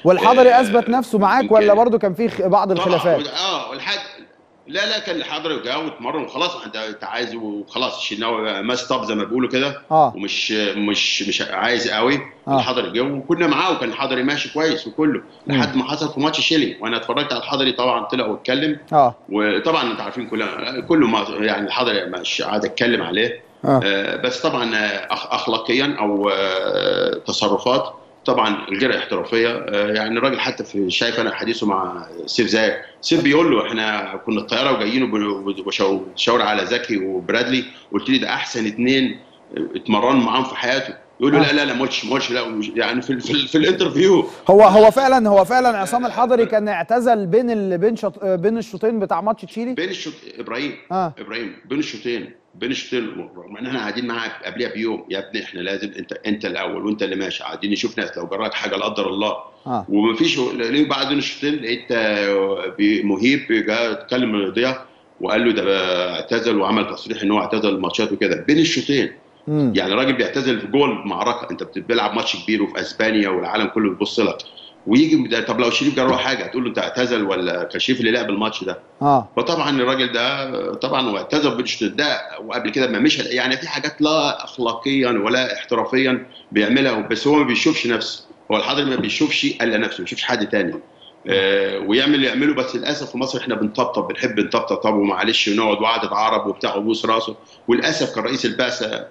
والحضري آه، اثبت نفسه معاك ولا برضو كان في خ- بعض طبعاً، الخلافات وده- اه والحد لا لا كان الحضري وجا واتمرن وخلاص انت انت عايز وخلاص الشناوي ماس طب زي ما بيقولوا كده اه ومش مش مش عايز قوي آه. الحضري جه وكنا معاه وكان الحضري ماشي كويس وكله لحد ما حصل في ماتش شيلي وانا اتفرجت على الحضري طبعا طلع واتكلم اه وطبعا انت عارفين كلنا كله ما يعني الحضري مش قاعد اتكلم عليه اه آه، بس طبعا آه، أخ- اخلاقيا او آه، تصرفات طبعا غير احترافيه آه، يعني الراجل حتى في شايف انا حديثه مع سيف زاهر سيف بيقول له احنا كنا الطياره وجايين وبشاور على زكي وبرادلي قلت لي ده احسن اثنين اتمرن معاهم في حياته يقول له آه. لا لا لا ماتش ماتش لا مش- يعني في في, في الانترفيو هو هو فعلا هو فعلا عصام الحضري كان اعتزل بين ال... بين شط... بين الشوطين بتاع ماتش تشيلي بين الشوط ابراهيم اه ابراهيم بين الشوطين بين الشوطين رغم ان احنا قاعدين معاه قبلها بيوم يا ابني احنا لازم انت انت الاول وانت اللي ماشي قاعدين نشوف ناس لو جرالك حاجه لا قدر الله اه ومفيش ليه بعد الشوطين لقيت آه، بي- مهيب جه اتكلم رضيع وقال له ده بقى اعتزل وعمل تصريح ان هو اعتزل الماتشات وكده بين الشوطين امم يعني الراجل بيعتزل في جول معركه انت بتلعب ماتش كبير وفي اسبانيا والعالم كله بيبص لك ويجي ده- طب لو شريف جرى له حاجه تقول له انت اعتزل ولا كان شريف اللي لعب الماتش ده اه فطبعا الراجل ده طبعا هو اعتزل بالشوط ده وقبل كده ما مشى يعني في حاجات لا اخلاقيا ولا احترافيا بيعملها بس هو ما بيشوفش نفسه هو الحاضر ما بيشوفش الا نفسه ما بيشوفش حد تاني آه ويعمل اللي يعمله بس للاسف في مصر احنا بنطبطب بنحب نطبطب طب ومعلش ونقعد وقعده عرب وبتاع وبوس راسه وللاسف كان رئيس البعثه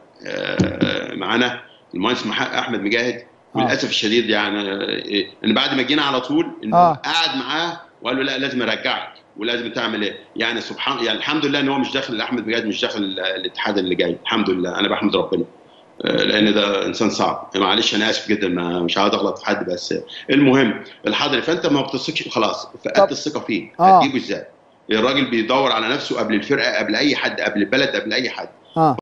آه معانا المهندس مح- احمد مجاهد وللاسف الشديد يعني آه، ان بعد ما جينا على طول انه آه. قعد معاه وقال له لا لازم ارجعك ولازم تعمل ايه يعني سبحان يعني الحمد لله ان هو مش داخل احمد مجاهد مش داخل ال- الاتحاد اللي جاي الحمد لله انا بحمد ربنا آه، لان ده انسان صعب معلش انا اسف جدا ما مش عاوز اغلط في حد بس المهم الحضري فانت ما بتثقش خلاص طب- فقدت الثقه فيه آه. هتجيبه ازاي الراجل بيدور على نفسه قبل الفرقه قبل اي حد قبل البلد قبل اي حد اه